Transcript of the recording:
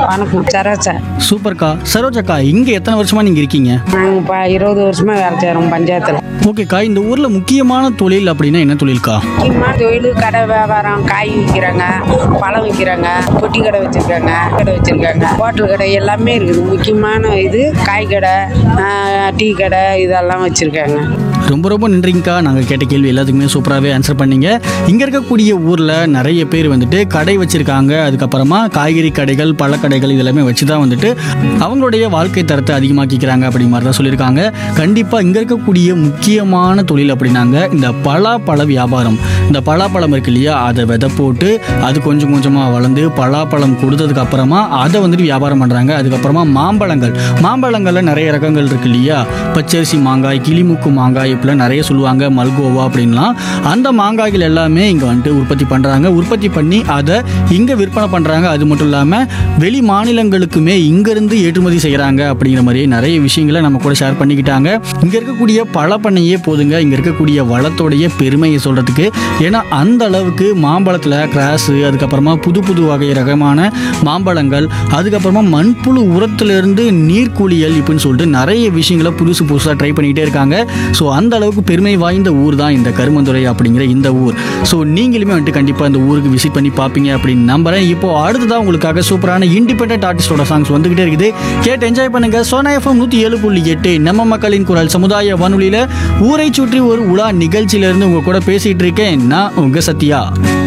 வணக்கம் சரோசா சூப்பர்க்கா சரோஜாக்கா இங்கே எத்தனை வருஷமா நீங்கள் இருக்கீங்க நாங்கள் இப்போ இருபது வருஷமா வேலை செய்கிறோம் பஞ்சாயத்தில் ஓகேக்கா இந்த ஊரில் முக்கியமான தொழில் அப்படின்னா என்ன தொழில்க்கா முக்கியமான தொழில் கடை வியாபாரம் காய் விற்கிறாங்க பழம் விற்கிறாங்க பொட்டி கடை வச்சுருக்காங்க கடை வச்சுருக்காங்க ஹோட்டல் கடை எல்லாமே இருக்குது முக்கியமான இது காய் கடை ஆஹ், டீ கடை இதெல்லாம் வச்சுருக்காங்க ரொம்ப ரொம்ப நன்றிங்கக்கா நாங்கள் கேட்ட கேள்வி எல்லாத்துக்குமே சூப்பராகவே ஆன்சர் பண்ணீங்க இங்கே இருக்கக்கூடிய ஊரில் நிறைய பேர் வந்துட்டு கடை வச்சுருக்காங்க அதுக்கப்புறமா காய்கறி கடைகள் பழக்கடைகள் இதெல்லாமே வச்சு தான் வந்துட்டு அவங்களுடைய வாழ்க்கை தரத்தை அதிகமாக்கிக்கிறாங்க அப்படி மாதிரி தான் சொல்லியிருக்காங்க கண்டிப்பாக இங்கே இருக்கக்கூடிய முக்கியமான தொழில் அப்படின்னாங்க இந்த பலாப்பழ வியாபாரம் இந்த பலாப்பழம் இருக்கு இல்லையா அதை விதை போட்டு அது கொஞ்சம் கொஞ்சமாக வளர்ந்து பலாப்பழம் கொடுத்ததுக்கு அப்புறமா அதை வந்துட்டு வியாபாரம் பண்ணுறாங்க அதுக்கப்புறமா மாம்பழங்கள் மாம்பழங்களில் நிறைய ரகங்கள் இருக்கு இல்லையா பச்சரிசி மாங்காய் கிளிமுக்கு மாங்காய் இப்படிலாம் நிறைய சொல்லுவாங்க மல்கோவா அப்படின்லாம் அந்த மாங்காய்கள் எல்லாமே இங்கே வந்துட்டு உற்பத்தி பண்ணுறாங்க உற்பத்தி பண்ணி அதை இங்கே விற்பனை பண்ணுறாங்க அது மட்டும் இல்லாமல் வெளி மாநிலங்களுக்குமே இங்கேருந்து ஏற்றுமதி செய்கிறாங்க அப்படிங்கிற மாதிரி நிறைய விஷயங்களை நம்ம கூட ஷேர் பண்ணிக்கிட்டாங்க இங்கே இருக்கக்கூடிய பழ பண்ணையே போதுங்க இங்கே இருக்கக்கூடிய வளத்தோடைய பெருமையை சொல்கிறதுக்கு ஏன்னா அந்த அளவுக்கு மாம்பழத்தில் கிராஸு அதுக்கப்புறமா புது புது வகை ரகமான மாம்பழங்கள் அதுக்கப்புறமா மண்புழு உரத்திலிருந்து நீர்க்குளியல் இப்படின்னு சொல்லிட்டு நிறைய விஷயங்களை புதுசு புதுசாக ட்ரை பண்ணிக்கிட்டே இருக்காங்க ஸோ அந்த அளவுக்கு பெருமை வாய்ந்த ஊர் தான் இந்த கருமந்துறை அப்படிங்கிற இந்த ஊர் ஸோ நீங்களுமே வந்துட்டு கண்டிப்பாக இந்த ஊருக்கு விசிட் பண்ணி பார்ப்பீங்க அப்படின்னு நம்புறேன் இப்போ அடுத்ததான் உங்களுக்காக சூப்பரான இண்டிபெண்டன்ட் ஆர்டிஸ்டோட சாங்ஸ் வந்துகிட்டே இருக்குது கேட்டு என்ஜாய் பண்ணுங்க சோனா எஃப்எம் நூற்றி ஏழு புள்ளி எட்டு நம்ம மக்களின் குரல் சமுதாய வானொலியில் ஊரை சுற்றி ஒரு உலா நிகழ்ச்சியிலேருந்து உங்க கூட பேசிகிட்டு இருக்கேன் நான் உங்கள் சத்யா